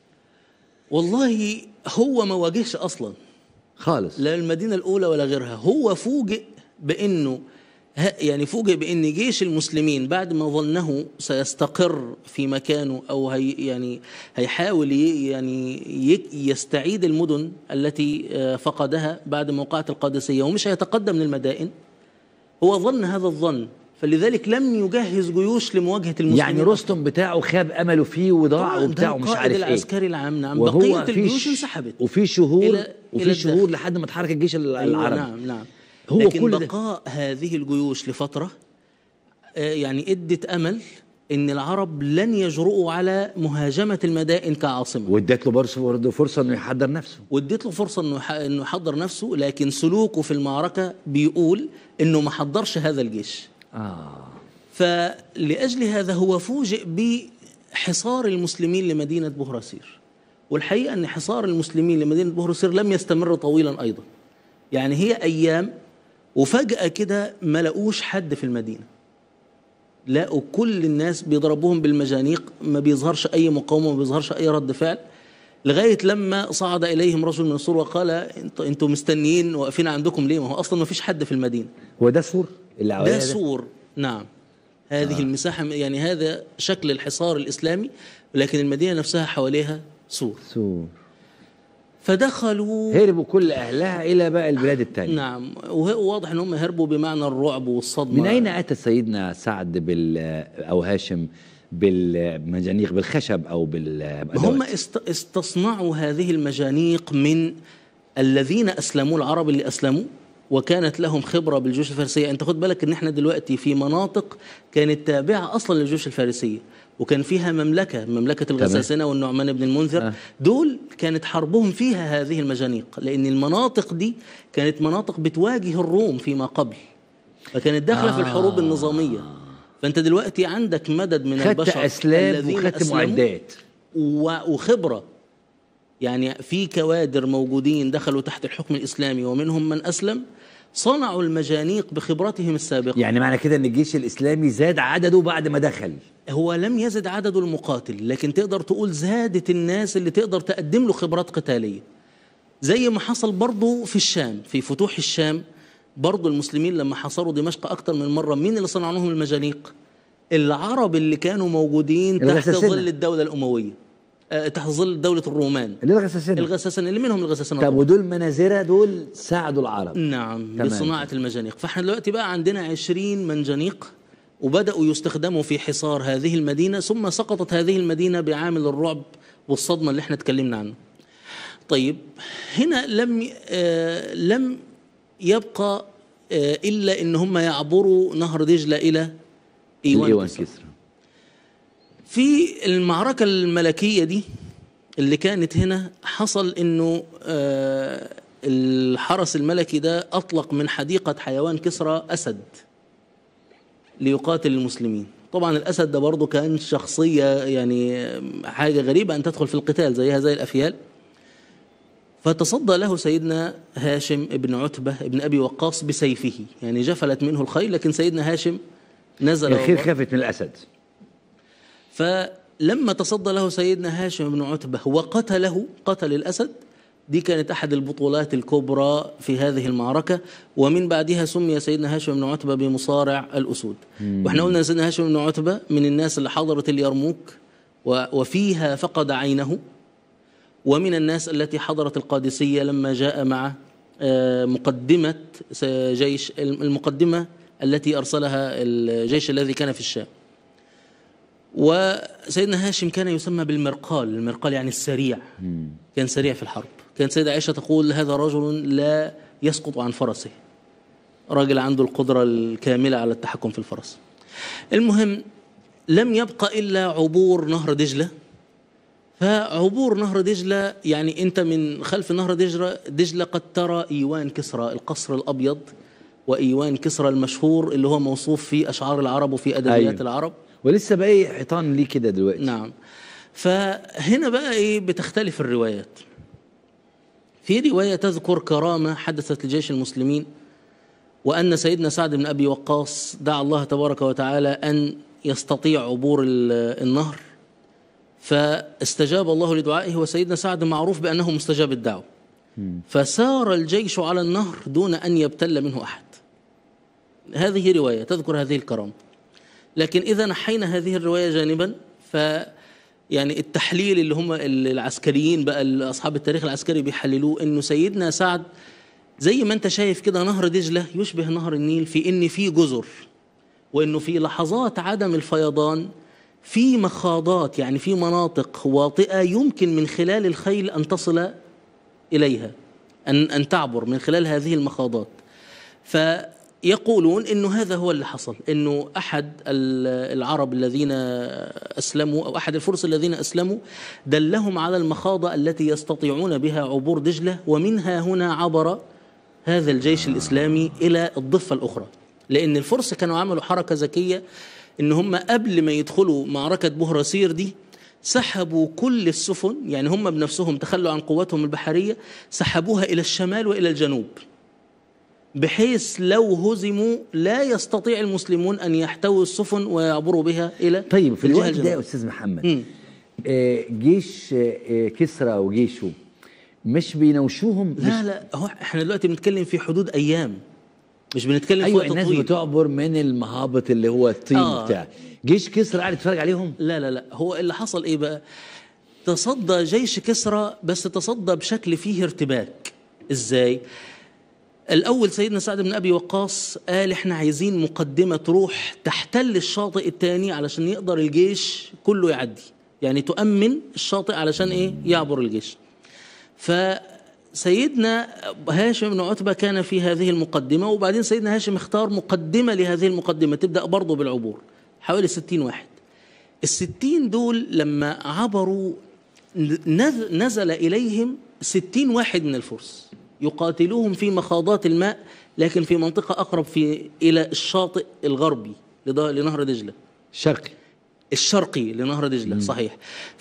والله هو ما واجهش اصلا خالص لا المدينه الاولى ولا غيرها هو فوجئ بانه ه- يعني فوجئ بان جيش المسلمين بعد ما ظنه سيستقر في مكانه او هي يعني هيحاول ي- يعني ي- يستعيد المدن التي آه، فقدها بعد موقعة القادسية ومش هيتقدم للمدائن هو ظن هذا الظن فلذلك لم يجهز جيوش لمواجهة المسلمين يعني رستم بتاعه خاب امله فيه وضاع طبعاً وبتاعه ده مش القائد عارف ايه العسكري العام نعم وهو بقية في الجيوش ش- انسحبت وفي شهور إلى- إلى وفي شهور الداخل. لحد ما اتحرك الجيش ال- أيوة العربي نعم نعم هو لكن كل ده- بقاء هذه الجيوش لفترة آه، يعني ادت امل ان العرب لن يجرؤوا على مهاجمة المدائن كعاصمة وادت له برضه برضه فرصه انه يحضر نفسه واديت له فرصة انه يح- انه يحضر نفسه لكن سلوكه في المعركة بيقول انه ما حضرش هذا الجيش اه فلأجل هذا هو فوجئ بحصار المسلمين لمدينة بهرسير والحقيقة أن حصار المسلمين لمدينة بهرسير لم يستمر طويلا أيضا يعني هي أيام وفجأة كده ما لقوش حد في المدينة لقوا كل الناس بيضربوهم بالمجانيق ما بيظهرش أي مقاومة ما بيظهرش أي رد فعل لغاية لما صعد إليهم رجل من السور وقال انتوا انتوا مستنيين واقفين عندكم ليه ما هو أصلا ما فيش حد في المدينة هو ده سور اللي حواليها ده سور نعم هذه آه. المساحة يعني هذا شكل الحصار الإسلامي لكن المدينة نفسها حواليها سور سور فدخلوا هربوا كل اهلها الى بقى البلاد الثانيه نعم وهو واضح ان هم هربوا بمعنى الرعب والصدمة من اين اتى سيدنا سعد بال او هاشم بالمجانيق بالخشب او بال هم است استصنعوا هذه المجانيق من الذين اسلموا العرب اللي اسلموا وكانت لهم خبره بالجيوش الفارسيه انت خد بالك ان احنا دلوقتي في مناطق كانت تابعه اصلا للجيوش الفارسيه وكان فيها مملكه مملكه الغساسنه والنعمان بن المنذر آه. دول كانت حربهم فيها هذه المجانيق لان المناطق دي كانت مناطق بتواجه الروم فيما قبل فكانت داخله آه. في الحروب النظاميه فانت دلوقتي عندك مدد من خدت البشر اسلاب الذين وخدت أسلموا معدات و- وخبره يعني في كوادر موجودين دخلوا تحت الحكم الاسلامي ومنهم من اسلم صنعوا المجانيق بخبرتهم السابقه يعني معنى كده ان الجيش الاسلامي زاد عدده بعد ما دخل هو لم يزد عدد المقاتل لكن تقدر تقول زادت الناس اللي تقدر تقدم له خبرات قتاليه زي ما حصل برضو في الشام في فتوح الشام برضو المسلمين لما حصروا دمشق أكتر من مرة مين اللي صنع لهم المجانيق العرب اللي كانوا موجودين تحت الغساسنة. ظل الدولة الأموية آه، تحت ظل دولة الرومان اللي الغساسنة الغساسنة اللي منهم الغساسنة طب طبعاً. ودول منازرة دول ساعدوا العرب نعم تمام. بصناعة المجانيق فاحنا دلوقتي بقى عندنا عشرين منجنيق وبدأوا يستخدموا في حصار هذه المدينة ثم سقطت هذه المدينة بعامل الرعب والصدمة اللي احنا اتكلمنا عنه طيب هنا لم آه لم يبقى آه إلا إن هم يعبروا نهر دجلة إلى إيوان الإيوان كسرى. كسرى في المعركة الملكية دي اللي كانت هنا حصل انه آه، الحرس الملكي ده اطلق من حديقة حيوان كسرى اسد ليقاتل المسلمين طبعا الاسد ده برضه كان شخصية يعني حاجة غريبة ان تدخل في القتال زيها زي الافيال فتصدى له سيدنا هاشم ابن عتبة ابن ابي وقاص بسيفه يعني جفلت منه الخيل لكن سيدنا هاشم نزل الخير وضرب. خافت من الأسد فلما تصدى له سيدنا هاشم بن عتبة وقتله قتل الأسد دي كانت أحد البطولات الكبرى في هذه المعركة ومن بعدها سمي سيدنا هاشم بن عتبة بمصارع الأسود وإحنا قلنا سيدنا هاشم بن عتبة من الناس اللي حضرت اليرموك و- وفيها فقد عينه ومن الناس التي حضرت القادسية لما جاء مع آه، مقدمة س- جيش المقدمة التي أرسلها الجيش الذي كان في الشام وسيدنا هاشم كان يسمى بالمرقال المرقال يعني السريع كان سريع في الحرب كانت سيدة عائشة تقول هذا رجل لا يسقط عن فرسه راجل عنده القدرة الكاملة على التحكم في الفرس المهم لم يبقى إلا عبور نهر دجلة فعبور نهر دجلة يعني أنت من خلف نهر دجلة دجلة قد ترى إيوان كسرى القصر الأبيض وإيوان كسرى المشهور اللي هو موصوف في أشعار العرب وفي أدبيات أيوة. أيوه. العرب ولسه باقي حيطان ليه كده دلوقتي نعم فهنا بقى ايه بتختلف الروايات في روايه تذكر كرامه حدثت لجيش المسلمين وان سيدنا سعد بن ابي وقاص دعا الله تبارك وتعالى ان يستطيع عبور ال- النهر فاستجاب الله لدعائه وسيدنا سعد معروف بانه مستجاب الدعوه فسار الجيش على النهر دون ان يبتل منه احد هذه روايه تذكر هذه الكرامه لكن اذا نحينا هذه الروايه جانبا ف يعني التحليل اللي هم العسكريين بقى اصحاب التاريخ العسكري بيحللوه انه سيدنا سعد زي ما انت شايف كده نهر دجله يشبه نهر النيل في ان في جزر وانه في لحظات عدم الفيضان في مخاضات يعني في مناطق واطئه يمكن من خلال الخيل ان تصل اليها ان ان تعبر من خلال هذه المخاضات فيقولون انه هذا هو اللي حصل انه احد ال- العرب الذين اسلموا او احد الفرس الذين اسلموا دلهم على المخاضه التي يستطيعون بها عبور دجله ومنها هنا عبر هذا الجيش الاسلامي الى الضفه الاخرى لان الفرس كانوا عملوا حركه ذكيه ان هم قبل ما يدخلوا معركه بهرسير دي سحبوا كل السفن يعني هم بنفسهم تخلوا عن قوتهم البحريه سحبوها الى الشمال والى الجنوب بحيث لو هزموا لا يستطيع المسلمون ان يحتووا السفن ويعبروا بها الى طيب في الجهة الوقت ده يا الجنوبية. استاذ محمد مم. آه، جيش آه، آه، كسرى وجيشه مش بينوشوهم مش لا لا هو احنا دلوقتي بنتكلم في حدود ايام مش بنتكلم في ايوه وقت الناس طويل بتعبر من المهابط اللي هو الطين آه. بتاع جيش كسرى قاعد يتفرج عليهم لا لا لا هو اللي حصل ايه بقى تصدى جيش كسرى بس تصدى بشكل فيه ارتباك ازاي الاول سيدنا سعد بن ابي وقاص قال احنا عايزين مقدمه تروح تحتل الشاطئ الثاني علشان يقدر الجيش كله يعدي يعني تؤمن الشاطئ علشان ايه يعبر الجيش فسيدنا هاشم بن عتبة كان في هذه المقدمة وبعدين سيدنا هاشم اختار مقدمة لهذه المقدمة تبدأ برضه بالعبور حوالي 60 واحد الستين دول لما عبروا نز- نزل إليهم ستين واحد من الفرس يقاتلوهم في مخاضات الماء لكن في منطقة أقرب في إلى الشاطئ الغربي لض- لنهر دجلة شرقي الشرقي لنهر دجلة صحيح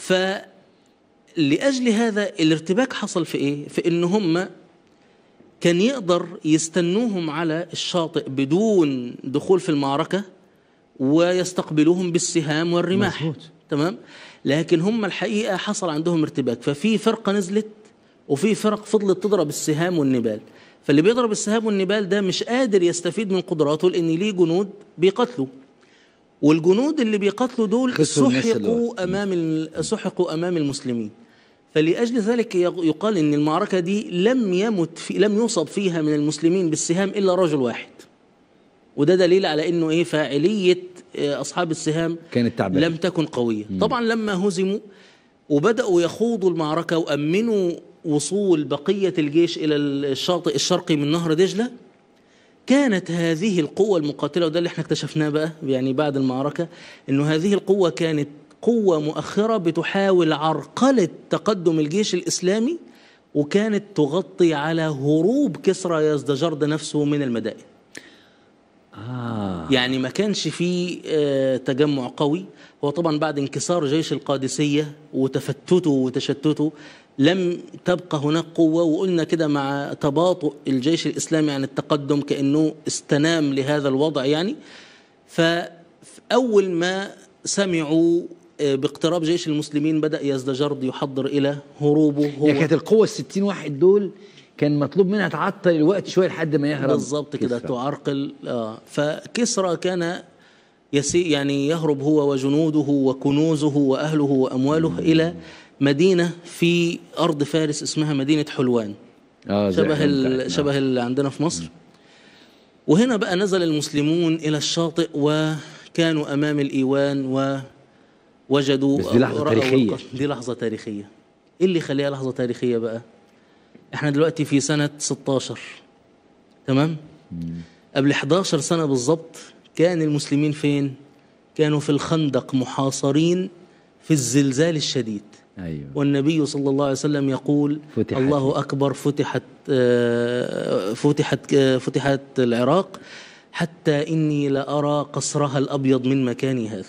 فلأجل هذا الارتباك حصل في إيه؟ في إن هم كان يقدر يستنوهم على الشاطئ بدون دخول في المعركة ويستقبلوهم بالسهام والرماح مظبوط. تمام لكن هم الحقيقة حصل عندهم ارتباك ففي فرقة نزلت وفي فرق فضلت تضرب السهام والنبال فاللي بيضرب السهام والنبال ده مش قادر يستفيد من قدراته لان ليه جنود بيقاتلوا والجنود اللي بيقاتلوا دول خسروا الناس اللي سحقوا امام ال- سحقوا امام المسلمين فلأجل ذلك يق- يقال ان المعركه دي لم يمت في لم يصب فيها من المسلمين بالسهام الا رجل واحد وده دليل على انه ايه فاعليه آه، اصحاب السهام كانت تعبانة. لم تكن قويه طبعا لما هزموا وبداوا يخوضوا المعركه وامنوا وصول بقيه الجيش الى الشاطئ الشرقي من نهر دجله كانت هذه القوة المقاتلة وده اللي احنا اكتشفناه بقى يعني بعد المعركة انه هذه القوة كانت قوة مؤخرة بتحاول عرقلة تقدم الجيش الإسلامي وكانت تغطي على هروب كسرى يزدجرد نفسه من المدائن اه يعني ما كانش فيه آه، تجمع قوي هو طبعا بعد انكسار جيش القادسية وتفتته وتشتته لم تبقى هناك قوة وقلنا كده مع تباطؤ الجيش الإسلامي عن التقدم كأنه استنام لهذا الوضع يعني فأول ما سمعوا آه، باقتراب جيش المسلمين بدأ يزدجرد يحضر إلى هروبه هو يعني كانت القوة الستين واحد دول كان مطلوب منها تعطل الوقت شوية لحد ما يهرب بالظبط كده كسرى. تعرقل آه فكسرى كان يسي يعني يهرب هو وجنوده وكنوزه واهله وامواله الى مدينه في ارض فارس اسمها مدينه حلوان اه زي شبه إحنا بتاعتنا. ال- شبه اللي عندنا في مصر وهنا بقى نزل المسلمون الى الشاطئ وكانوا امام الايوان ووجدوا بس دي لحظة رأوا تاريخية. القتل. دي لحظه تاريخيه ايه اللي يخليها لحظه تاريخيه بقى احنا دلوقتي في سنه 16 تمام قبل 11 سنه بالظبط كان المسلمين فين كانوا في الخندق محاصرين في الزلزال الشديد ايوه والنبي صلى الله عليه وسلم يقول فتحت. الله أكبر فتحت آه، فتحت آه، فتحت العراق حتى إني لأرى قصرها الأبيض من مكاني هذا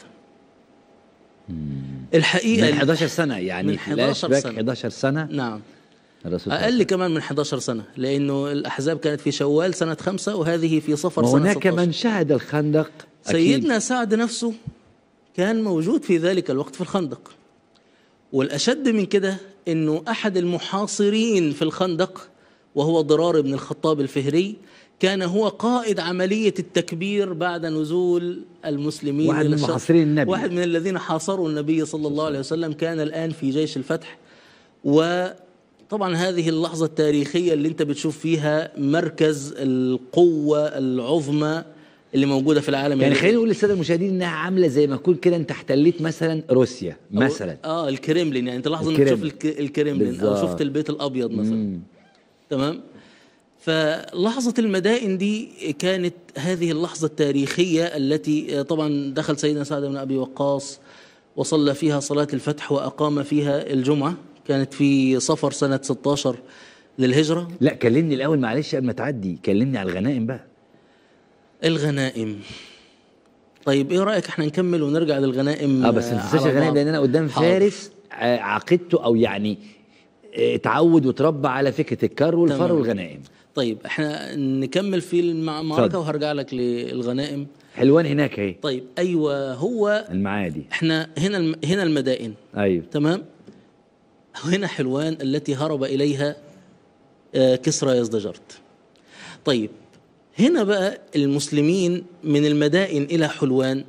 الحقيقة من 11 سنة يعني من 11 فلاش باك سنة. 11 سنة نعم الرسول أقل كمان من 11 سنة لأنه الأحزاب كانت في شوال سنة خمسة وهذه في صفر سنة وهناك 16 من شهد الخندق أكيد. سيدنا سعد نفسه كان موجود في ذلك الوقت في الخندق والأشد من كده أنه أحد المحاصرين في الخندق وهو ضرار بن الخطاب الفهري كان هو قائد عملية التكبير بعد نزول المسلمين واحد من إلى الشرق. محاصرين النبي. واحد من الذين حاصروا النبي صلى الله عليه وسلم كان الآن في جيش الفتح وطبعا هذه اللحظة التاريخية اللي انت بتشوف فيها مركز القوة العظمى اللي موجودة في العالم يعني خلينا نقول للساده المشاهدين انها عامله زي ما تكون كده انت احتليت مثلا روسيا مثلا اه الكريملين يعني انت لحظه انك الكريملين. تشوف الك- الكريملين او بالظبط. شفت البيت الابيض مثلا تمام فلحظة المدائن دي كانت هذه اللحظة التاريخية التي آه، طبعا دخل سيدنا سعد بن أبي وقاص وصلى فيها صلاة الفتح وأقام فيها الجمعة كانت في صفر سنة 16 للهجرة لا كلمني الاول معلش قبل ما تعدي كلمني على الغنائم بقى الغنائم طيب ايه رأيك احنا نكمل ونرجع للغنائم اه بس ما آه، تنساش على الغنائم بعض؟ لان انا قدام حاضر. فارس آه، عقيدته او يعني آه، اتعود وتربى على فكره الكر والفر تمام. والغنائم طيب احنا نكمل في المعركة اتفضل. وهرجع لك للغنائم حلوان هناك اهي طيب ايوه هو المعادي احنا هنا الم- هنا المدائن ايوه تمام هنا حلوان التي هرب اليها آه، كسرى يزدجرد طيب هنا بقى المسلمين من المدائن الى حلوان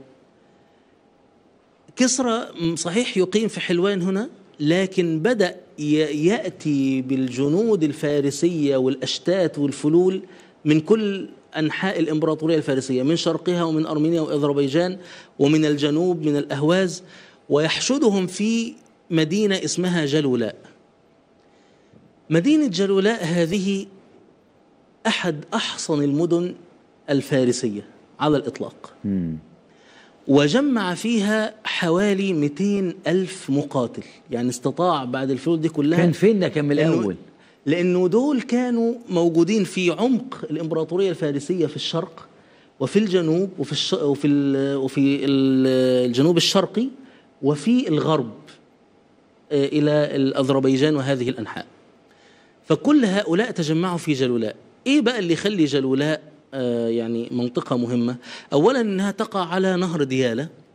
كسرى م- صحيح يقيم في حلوان هنا لكن بدا ي- ياتي بالجنود الفارسيه والاشتات والفلول من كل انحاء الامبراطوريه الفارسيه من شرقها ومن ارمينيا واذربيجان ومن الجنوب من الاهواز ويحشدهم في مدينه اسمها جلولاء مدينه جلولاء هذه احد احصن المدن الفارسيه على الاطلاق مم. وجمع فيها حوالي 200 ألف مقاتل يعني استطاع بعد الفلول دي كلها كان فين ده كان من لأنه- الاول لأنه دول كانوا موجودين في عمق الإمبراطورية الفارسية في الشرق وفي الجنوب وفي الش... وفي ال... وفي ال- الجنوب الشرقي وفي الغرب آه، إلى الأذربيجان وهذه الأنحاء فكل هؤلاء تجمعوا في جلولاء ايه بقى اللي يخلي جلولاء آه يعني منطقة مهمة اولا انها تقع على نهر ديالى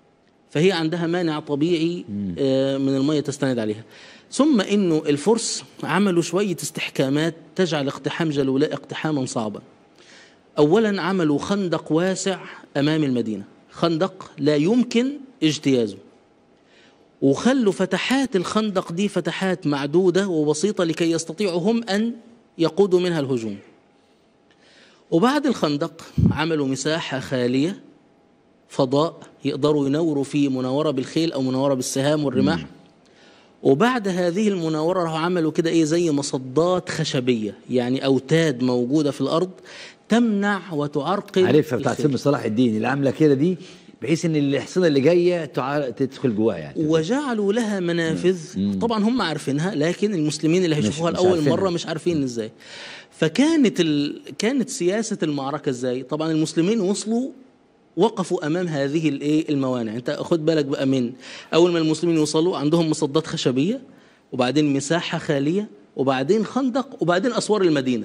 فهي عندها مانع طبيعي آه، من المية تستند عليها ثم انه الفرس عملوا شوية استحكامات تجعل اقتحام جلولاء اقتحاما صعبا اولا عملوا خندق واسع امام المدينة خندق لا يمكن اجتيازه وخلوا فتحات الخندق دي فتحات معدودة وبسيطة لكي يستطيعوا هم أن يقودوا منها الهجوم وبعد الخندق عملوا مساحة خالية فضاء يقدروا ينوروا فيه مناورة بالخيل أو مناورة بالسهام والرماح وبعد هذه المناورة راحوا عملوا كده إيه زي مصدات خشبية يعني أوتاد موجودة في الأرض تمنع وتعرقل عارفها بتاعت الخيل. فيلم صلاح الدين اللي عامله كده دي بحيث ان الحصانه اللي جايه تعار... تدخل جواها يعني وجعلوا لها منافذ طبعا هم عارفينها لكن المسلمين اللي هيشوفوها مش لاول عارفينها. مره مش عارفين ازاي فكانت ال... كانت سياسه المعركه ازاي طبعا المسلمين وصلوا وقفوا امام هذه الايه الموانع انت خد بالك بقى من اول ما المسلمين يوصلوا عندهم مصدات خشبيه وبعدين مساحه خاليه وبعدين خندق وبعدين اسوار المدينه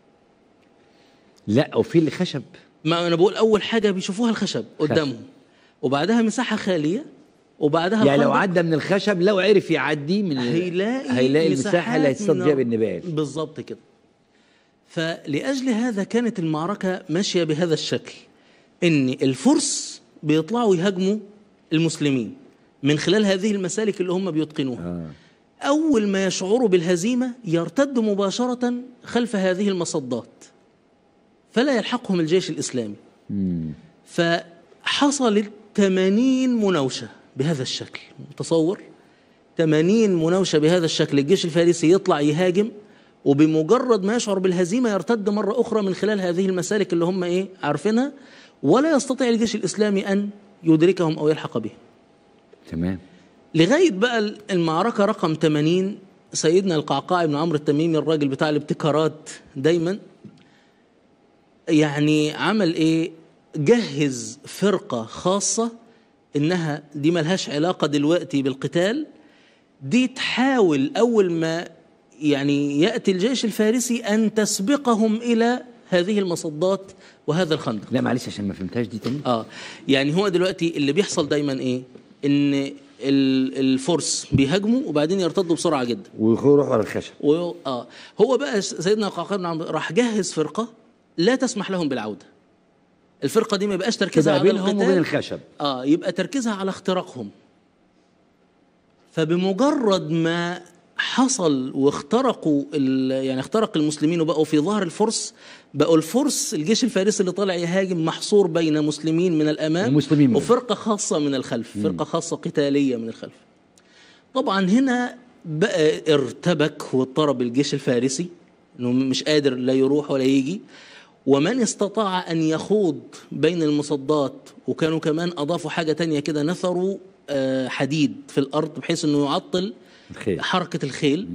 لا وفي اللي خشب ما انا بقول اول حاجه بيشوفوها الخشب قدامهم وبعدها مساحه خاليه وبعدها يعني لو الخندق. عدى من الخشب لو عرف يعدي من ال- هيلاقي هيلاقي المساحه اللي مساحات هيصطاد من- فيها بالنبال بالظبط كده فلأجل هذا كانت المعركة ماشية بهذا الشكل إن الفرس بيطلعوا يهاجموا المسلمين من خلال هذه المسالك اللي هم بيتقنوها آه. أول ما يشعروا بالهزيمة يرتدوا مباشرة خلف هذه المصدات فلا يلحقهم الجيش الإسلامي مم. فحصلت 80 مناوشة بهذا الشكل متصور 80 مناوشة بهذا الشكل الجيش الفارسي يطلع يهاجم وبمجرد ما يشعر بالهزيمة يرتد مرة أخرى من خلال هذه المسالك اللي هم إيه عارفينها ولا يستطيع الجيش الإسلامي أن يدركهم أو يلحق بهم تمام لغاية بقى المعركة رقم 80 سيدنا القعقاع بن عمرو التميمي الراجل بتاع الابتكارات دايما يعني عمل ايه جهز فرقة خاصة انها دي ملهاش علاقة دلوقتي بالقتال دي تحاول اول ما يعني يأتي الجيش الفارسي ان تسبقهم الى هذه المصدات وهذا الخندق لا معلش عشان ما فهمتهاش دي تاني اه يعني هو دلوقتي اللي بيحصل دايما ايه ان ال- الفرس بيهاجموا وبعدين يرتدوا بسرعه جدا ويروح ورا الخشب و... اه هو بقى س- سيدنا القعقاع بن عمرو راح جهز فرقه لا تسمح لهم بالعوده الفرقه دي ما يبقاش تركيزها كده على بينهم وبين القتال الخشب اه يبقى تركيزها على اختراقهم فبمجرد ما حصل واخترقوا ال- يعني اخترق المسلمين وبقوا في ظهر الفرس بقوا الفرس الجيش الفارسي اللي طالع يهاجم محصور بين مسلمين من الامام ومسلمين من وفرقه خاصه من الخلف فرقه خاصه قتاليه من الخلف طبعا هنا بقى ارتبك واضطرب الجيش الفارسي انه مش قادر لا يروح ولا يجي ومن استطاع ان يخوض بين المصدات وكانوا كمان اضافوا حاجه تانية كده نثروا آه، حديد في الارض بحيث انه يعطل الخيل حركه الخيل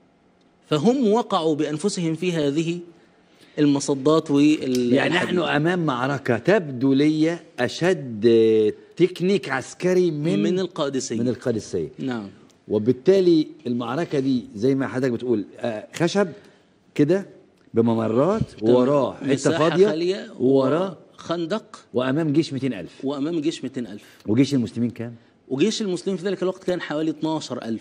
فهم وقعوا بانفسهم في هذه المصدات وال يعني نحن امام معركه تبدو لي اشد تكنيك عسكري من من القادسيه من القادسيه نعم وبالتالي المعركه دي زي ما حضرتك بتقول آه، خشب كده بممرات ووراه حته مساحة فاضيه خالية ووراه خندق وامام جيش 200000 وامام جيش 200000 وجيش المسلمين كام وجيش المسلمين في ذلك الوقت كان حوالي 12000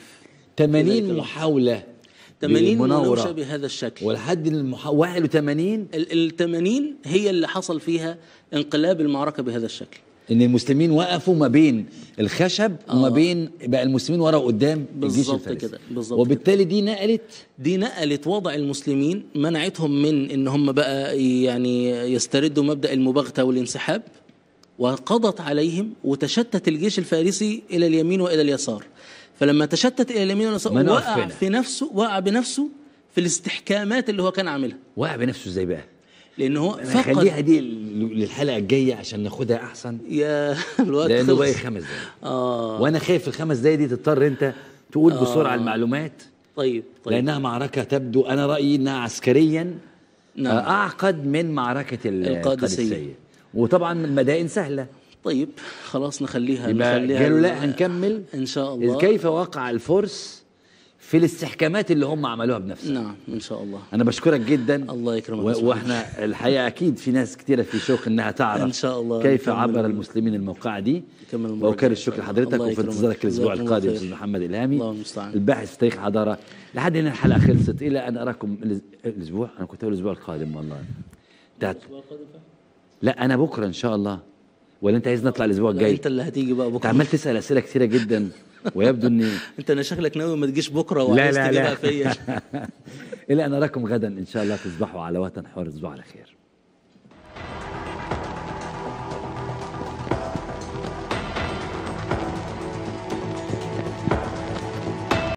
80 محاوله 80 بالمناورة. مناوشة بهذا الشكل ولحد المح... 81 ال 80 هي اللي حصل فيها انقلاب المعركة بهذا الشكل ان المسلمين وقفوا ما بين الخشب وما آه. بين بقى المسلمين ورا وقدام الجيش بالظبط الفارسي كده، بالظبط وبالتالي دي نقلت دي نقلت وضع المسلمين منعتهم من ان هم بقى يعني يستردوا مبدأ المباغتة والانسحاب وقضت عليهم وتشتت الجيش الفارسي الى اليمين والى اليسار فلما تشتت الى اليمين واليسار ما نقف وقع هنا. في نفسه وقع بنفسه في الاستحكامات اللي هو كان عاملها وقع بنفسه ازاي بقى؟ لان هو أنا فقد خليها دي ل- للحلقه الجايه عشان ناخدها احسن يا الوقت لانه باقي خلص. خمس دقايق اه وانا خايف الخمس دقايق دي تضطر انت تقول بسرعه المعلومات طيب طيب لانها معركه تبدو انا رايي انها عسكريا نعم. آه، اعقد من معركه ال- القادسية. القادسيه وطبعا المدائن سهله طيب خلاص نخليها يبقى نخليها قالوا لا هنكمل ان شاء الله كيف وقع الفرس في الاستحكامات اللي هم عملوها بنفسهم نعم ان شاء الله انا بشكرك جدا الله يكرمك و- يا سيدي. واحنا الحقيقه اكيد في ناس كتيره في شوق انها تعرف إن شاء الله كيف نكمل. عبر المسلمين الموقعه دي نكمل المرة واكرر الجاية الشكر إن شاء الله. لحضرتك الله وفي يكرمك. انتظارك الاسبوع جزاكم الله القادم خير. استاذ محمد الهامي الله المستعان. الباحث في تاريخ الحضاره لحد هنا الحلقه خلصت الى ان اراكم الأس- الاسبوع انا كنت أقول الاسبوع القادم والله انت لا انا بكره ان شاء الله ولا انت عايز نطلع الاسبوع لا، الجاي انت اللي هتيجي بقى انت بكره عمال تسال اسئله كثيره جدا ويبدو اني انت انا شكلك ناوي ما تجيش بكره لا وعايز لا تجيبها لا فيا الى ان اراكم غدا ان شاء الله تصبحوا على وطن حر تصبحوا على خير